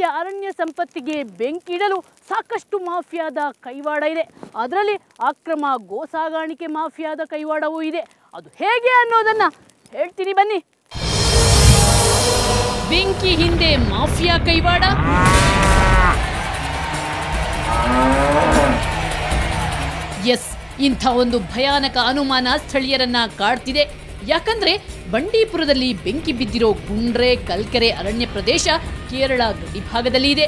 ರಾಜ್ಯ ಅರಣ್ಯ ಸಂಪತ್ತಿಗೆ ಬೆಂಕಿಡಲು ಸಾಕಷ್ಟು ಮಾಫಿಯಾದ ಕೈವಾಡ ಇದೆ ಅದರಲ್ಲಿ ಅಕ್ರಮ ಗೋ ಸಾಗಾಣಿಕೆ ಮಾಫಿಯಾದ ಕೈವಾಡವೂ ಇದೆ ಅದು ಹೇಗೆ ಅನ್ನೋದನ್ನ ಹೇಳ್ತೀನಿ ಬನ್ನಿ ಬೆಂಕಿ ಹಿಂದೆ ಮಾಫಿಯಾ ಕೈವಾಡ ಎಸ್ ಇಂಥ ಒಂದು ಭಯಾನಕ ಅನುಮಾನ ಸ್ಥಳೀಯರನ್ನ ಕಾಡ್ತಿದೆ ಯಾಕಂದ್ರೆ ಬಂಡೀಪುರದಲ್ಲಿ ಬೆಂಕಿ ಬಿದ್ದಿರೋ ಗುಂಡ್ರೆ ಕಲ್ಕೆರೆ ಅರಣ್ಯ ಪ್ರದೇಶ ಕೇರಳ ಗಡಿ ಭಾಗದಲ್ಲಿ ಇದೆ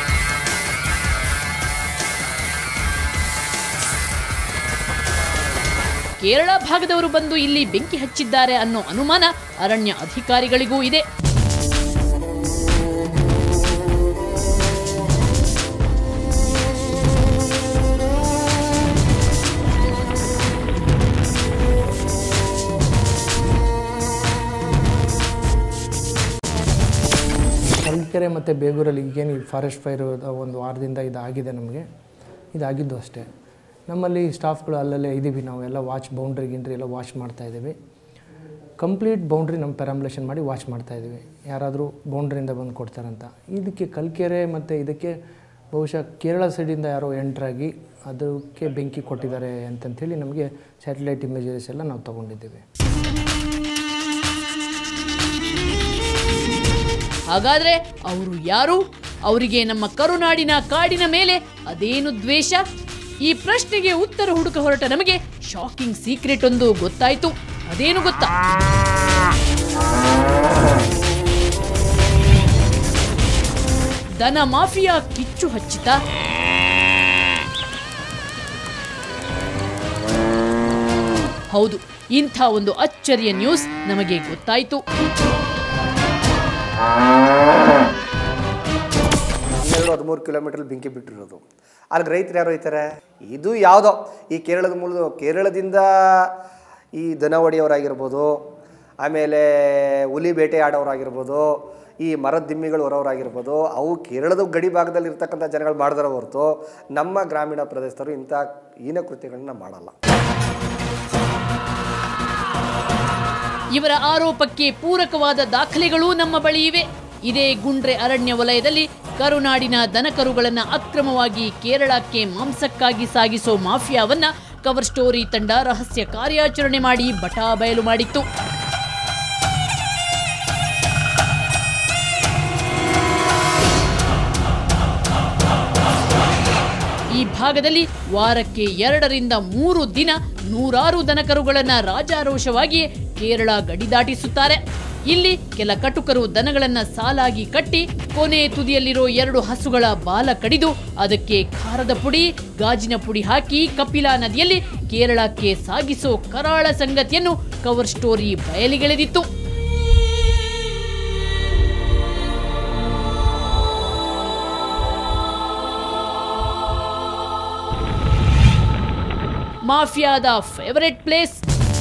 ಕೇರಳ ಭಾಗದವರು ಬಂದು ಇಲ್ಲಿ ಬೆಂಕಿ ಹಚ್ಚಿದ್ದಾರೆ ಅನ್ನೋ ಅನುಮಾನ ಅರಣ್ಯ ಅಧಿಕಾರಿಗಳಿಗೂ ಇದೆ ಕಲ್ಕೆರೆ ಮತ್ತು ಬೇಗೂರಲ್ಲಿ ಈಗೇನು ಈ ಫಾರೆಸ್ಟ್ ಫೈರ್ ಒಂದು ವಾರದಿಂದ ಇದಾಗಿದೆ ನಮಗೆ ಇದಾಗಿದ್ದು ಅಷ್ಟೇ ನಮ್ಮಲ್ಲಿ ಸ್ಟಾಫ್ಗಳು ಅಲ್ಲಲ್ಲೇ ಇದ್ದೀವಿ ನಾವು ಎಲ್ಲ ವಾಚ್ ಬೌಂಡ್ರಿ ಗಿಂಡ್ರಿ ಎಲ್ಲ ವಾಚ್ ಮಾಡ್ತಾ ಇದ್ದೀವಿ ಕಂಪ್ಲೀಟ್ ಬೌಂಡ್ರಿ ನಮ್ಮ ಪ್ಯಾರಾಮ್ಲೇಷನ್ ಮಾಡಿ ವಾಚ್ ಮಾಡ್ತಾ ಇದ್ದೀವಿ ಯಾರಾದರೂ ಬೌಂಡ್ರಿಯಿಂದ ಬಂದು ಕೊಡ್ತಾರಂತ ಇದಕ್ಕೆ ಕಲ್ಕೆರೆ ಮತ್ತು ಇದಕ್ಕೆ ಬಹುಶಃ ಕೇರಳ ಸೈಡಿಂದ ಯಾರೋ ಎಂಟ್ರಾಗಿ ಅದಕ್ಕೆ ಬೆಂಕಿ ಕೊಟ್ಟಿದ್ದಾರೆ ಅಂತಂಥೇಳಿ ನಮಗೆ ಸ್ಯಾಟಲೈಟ್ ಇಮೇಜಸ್ ಎಲ್ಲ ನಾವು ತೊಗೊಂಡಿದ್ದೀವಿ ಹಾಗಾದ್ರೆ ಅವರು ಯಾರು ಅವರಿಗೆ ನಮ್ಮ ಕರುನಾಡಿನ ಕಾಡಿನ ಮೇಲೆ ಅದೇನು ದ್ವೇಷ ಈ ಪ್ರಶ್ನೆಗೆ ಉತ್ತರ ಹುಡುಕ ಹೊರಟ ನಮಗೆ ಶಾಕಿಂಗ್ ಸೀಕ್ರೆಟ್ ಒಂದು ಗೊತ್ತಾಯ್ತು ಅದೇನು ಗೊತ್ತಾ ದನ ಮಾಫಿಯಾ ಕಿಚ್ಚು ಹಚ್ಚಿತ ಹೌದು ಇಂಥ ಒಂದು ಅಚ್ಚರಿಯ ನ್ಯೂಸ್ ನಮಗೆ ಗೊತ್ತಾಯಿತು ಹನ್ನೆರಡು ಹದಿಮೂರು ಕಿಲೋಮೀಟರ್ ಬೆಂಕಿ ಬಿಟ್ಟಿರೋದು ಅಲ್ಲಿ ರೈತರು ಯಾರು ಹೋಯ್ತಾರೆ ಇದು ಯಾವುದೋ ಈ ಕೇರಳದ ಮೂಲದ ಕೇರಳದಿಂದ ಈ ದನ ಹೊಡೆಯೋರಾಗಿರ್ಬೋದು ಆಮೇಲೆ ಹುಲಿ ಬೇಟೆ ಆಡೋರಾಗಿರ್ಬೋದು ಈ ಮರದ ದಿಮ್ಮಿಗಳು ಹೊರೋರಾಗಿರ್ಬೋದು ಅವು ಕೇರಳದ ಗಡಿ ಭಾಗದಲ್ಲಿ ಇರ್ತಕ್ಕಂಥ ಜನಗಳು ಮಾಡಿದಾರೆ ಹೊರತು ನಮ್ಮ ಗ್ರಾಮೀಣ ಪ್ರದೇಶದವರು ಇಂಥ ಹೀನ ಕೃತ್ಯಗಳನ್ನ ಮಾಡಲ್ಲ ಇವರ ಆರೋಪಕ್ಕೆ ಪೂರಕವಾದ ದಾಖಲೆಗಳೂ ನಮ್ಮ ಬಳಿ ಇವೆ ಇದೇ ಗುಂಡ್ರೆ ಅರಣ್ಯ ವಲಯದಲ್ಲಿ ಕರುನಾಡಿನ ದನಕರುಗಳನ್ನ ಅಕ್ರಮವಾಗಿ ಕೇರಳಕ್ಕೆ ಮಾಂಸಕ್ಕಾಗಿ ಸಾಗಿಸೋ ಮಾಫಿಯಾವನ್ನ ಕವರ್ ಸ್ಟೋರಿ ತಂಡ ರಹಸ್ಯ ಕಾರ್ಯಾಚರಣೆ ಮಾಡಿ ಬಟಾ ಬಯಲು ಮಾಡಿತ್ತು ಈ ಭಾಗದಲ್ಲಿ ವಾರಕ್ಕೆ ಎರಡರಿಂದ ಮೂರು ದಿನ ನೂರಾರು ದನಕರುಗಳನ್ನ ರಾಜಾರೋಷವಾಗಿ ಕೇರಳ ಗಡಿ ದಾಟಿಸುತ್ತಾರೆ ಇಲ್ಲಿ ಕೆಲ ಕಟುಕರು ದನಗಳನ್ನ ಸಾಲಾಗಿ ಕಟ್ಟಿ ಕೊನೆ ತುದಿಯಲ್ಲಿರೋ ಎರಡು ಹಸುಗಳ ಬಾಲ ಕಡಿದು ಅದಕ್ಕೆ ಖಾರದ ಪುಡಿ ಗಾಜಿನ ಪುಡಿ ಹಾಕಿ ಕಪಿಲಾ ನದಿಯಲ್ಲಿ ಕೇರಳಕ್ಕೆ ಸಾಗಿಸೋ ಕರಾಳ ಸಂಗತಿಯನ್ನು ಕವರ್ ಸ್ಟೋರಿ ಬಯಲಿಗೆಳೆದಿತ್ತು ಮಾಫಿಯಾದ ಫೇವರೆಟ್ ಪ್ಲೇಸ್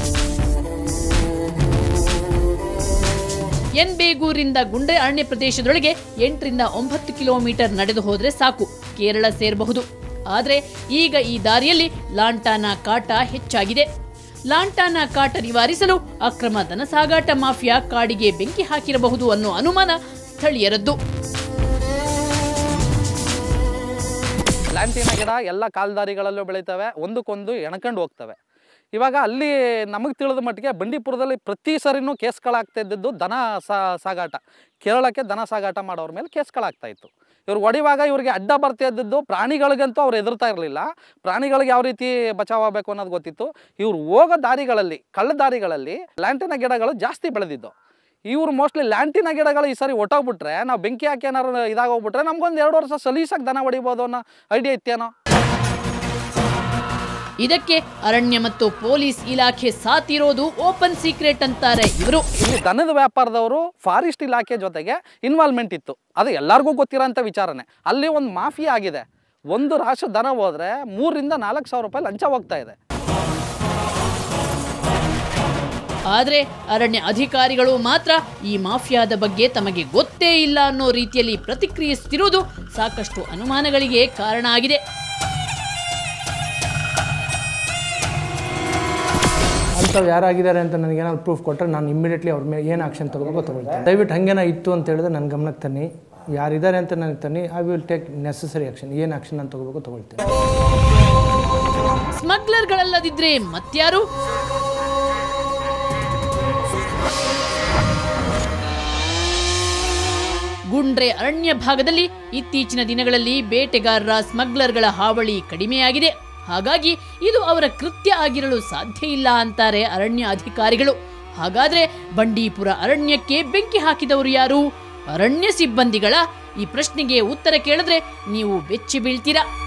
ಎನ್ ಬೇಗೂರಿಂದ ಗುಂಡ್ರೆ ಅರಣ್ಯ ಪ್ರದೇಶದೊಳಗೆ ಎಂಟರಿಂದ ಒಂಬತ್ತು ಕಿಲೋಮೀಟರ್ ನಡೆದು ಹೋದ್ರೆ ಸಾಕು ಕೇರಳ ಸೇರಬಹುದು ಆದರೆ ಈಗ ಈ ದಾರಿಯಲ್ಲಿ ಲಾಂಟಾನ ಕಾಟ ಹೆಚ್ಚಾಗಿದೆ ಲಾಂಟಾನ ಕಾಟ ನಿವಾರಿಸಲು ಅಕ್ರಮ ದನ ಸಾಗಾಟ ಮಾಫಿಯಾ ಕಾಡಿಗೆ ಬೆಂಕಿ ಹಾಕಿರಬಹುದು ಅನ್ನೋ ಅನುಮಾನ ಸ್ಥಳೀಯರದ್ದು ಲ್ಯಾಂಟಿನ ಗಿಡ ಎಲ್ಲ ಕಾಲ್ದಾರಿಗಳಲ್ಲೂ ಬೆಳೀತವೆ ಒಂದಕ್ಕೊಂದು ಎಣ್ಕೊಂಡು ಹೋಗ್ತವೆ ಇವಾಗ ಅಲ್ಲಿ ನಮಗೆ ತಿಳಿದ ಮಟ್ಟಿಗೆ ಬಂಡೀಪುರದಲ್ಲಿ ಪ್ರತಿ ಸರಿನೂ ಕೇಸ್ಗಳಾಗ್ತಾ ಇದ್ದದ್ದು ದನ ಸಾ ಸಾಗಾಟ ಕೇರಳಕ್ಕೆ ದನ ಸಾಗಾಟ ಮಾಡೋರ ಮೇಲೆ ಕೇಸ್ಗಳಾಗ್ತಾ ಇತ್ತು ಇವ್ರು ಹೊಡಿವಾಗ ಇವ್ರಿಗೆ ಅಡ್ಡ ಬರ್ತಾ ಇದ್ದದ್ದು ಪ್ರಾಣಿಗಳಿಗಂತೂ ಅವ್ರು ಎದುರ್ತಾ ಇರಲಿಲ್ಲ ಪ್ರಾಣಿಗಳಿಗೆ ಯಾವ ರೀತಿ ಬಚಾವ್ ಆಗಬೇಕು ಅನ್ನೋದು ಗೊತ್ತಿತ್ತು ಇವ್ರು ಹೋಗೋ ದಾರಿಗಳಲ್ಲಿ ಕಳ್ಳ ದಾರಿಗಳಲ್ಲಿ ಲ್ಯಾಂಟಿನ ಗಿಡಗಳು ಜಾಸ್ತಿ ಬೆಳೆದಿದ್ದು ಇವ್ರು ಮೋಸ್ಟ್ಲಿ ಲ್ಯಾಂಟಿನ ಗಿಡಗಳು ಈ ಸರಿ ಒಟ್ಟೋಗ್ಬಿಟ್ರೆ ನಾವು ಬೆಂಕಿ ಹಾಕಿ ಏನಾರು ಇದಾಗೋಗ್ಬಿಟ್ರೆ ನಮ್ಗೊಂದು ಎರಡು ವರ್ಷ ಸಲೀಸಾಗಿ ದನ ಹೊಡಿಬೋದು ಅನ್ನೋ ಐಡಿಯಾ ಇತ್ತೇನೋ ಇದಕ್ಕೆ ಅರಣ್ಯ ಮತ್ತು ಪೊಲೀಸ್ ಇಲಾಖೆ ಸಾತಿರೋದು ಓಪನ್ ಸೀಕ್ರೆಟ್ ಅಂತಾರೆ ಇವರು ಇಲ್ಲಿ ದನದ ವ್ಯಾಪಾರದವರು ಫಾರೆಸ್ಟ್ ಇಲಾಖೆ ಜೊತೆಗೆ ಇನ್ವಾಲ್ವ್ಮೆಂಟ್ ಇತ್ತು ಅದು ಎಲ್ಲರಿಗೂ ಗೊತ್ತಿರೋಂಥ ವಿಚಾರನೆ ಅಲ್ಲಿ ಒಂದು ಮಾಫಿಯಾ ಆಗಿದೆ ಒಂದು ರಾಶಿ ದನ ಹೋದ್ರೆ ಮೂರರಿಂದ ನಾಲ್ಕು ಸಾವಿರ ರೂಪಾಯಿ ಲಂಚ ಹೋಗ್ತಾ ಇದೆ ಆದರೆ ಅರಣ್ಯ ಅಧಿಕಾರಿಗಳು ಮಾತ್ರ ಈ ಮಾಫಿಯಾದ ಬಗ್ಗೆ ತಮಗೆ ಗೊತ್ತೇ ಇಲ್ಲ ಅನ್ನೋ ರೀತಿಯಲ್ಲಿ ಪ್ರತಿಕ್ರಿಯಿಸುತ್ತಿರುವುದು ಸಾಕಷ್ಟು ಅನುಮಾನಗಳಿಗೆ ಕಾರಣ ಆಗಿದೆ ಅಂಥವು ಯಾರಾಗಿದ್ದಾರೆ ಅಂತ ನನಗೆ ಏನಾದ್ರು ಪ್ರೂಫ್ ಕೊಟ್ಟರೆ ನಾನು ಇಮಿಡಿಯೇಟ್ಲಿ ಅವ್ರ ಮೇಲೆ ಏನು ಆಕ್ಷನ್ ತೊಗೋಬೇಕೋ ತೊಗೊಳ್ತೀನಿ ದಯವಿಟ್ಟು ಹಾಗೇನ ಇತ್ತು ಅಂತ ಹೇಳಿದ್ರೆ ನನ್ನ ಗಮನಕ್ಕೆ ತನ್ನಿ ಯಾರಿದ್ದಾರೆ ಅಂತ ನನಗೆ ತನ್ನಿ I will take necessary action ಏನು ಆ್ಯಕ್ಷನ್ ನಾನು ತೊಗೋಬೇಕು ತೊಗೊಳ್ತೀನಿ ಸ್ಮಗ್ಲರ್ಗಳಲ್ಲದಿದ್ರೆ ಮತ್ಯಾರು ಗುಂಡ್ರೆ ಅರಣ್ಯ ಭಾಗದಲ್ಲಿ ಇತ್ತೀಚಿನ ದಿನಗಳಲ್ಲಿ ಬೇಟೆಗಾರರ ಸ್ಮಗ್ಲರ್ಗಳ ಹಾವಳಿ ಕಡಿಮೆಯಾಗಿದೆ ಹಾಗಾಗಿ ಇದು ಅವರ ಕೃತ್ಯ ಆಗಿರಲು ಸಾಧ್ಯ ಇಲ್ಲ ಅಂತಾರೆ ಅರಣ್ಯ ಅಧಿಕಾರಿಗಳು ಹಾಗಾದ್ರೆ ಬಂಡೀಪುರ ಅರಣ್ಯಕ್ಕೆ ಬೆಂಕಿ ಹಾಕಿದವರು ಯಾರು ಅರಣ್ಯ ಸಿಬ್ಬಂದಿಗಳ ಈ ಪ್ರಶ್ನೆಗೆ ಉತ್ತರ ಕೇಳಿದ್ರೆ ನೀವು ಬೆಚ್ಚಿ ಬೀಳ್ತೀರಾ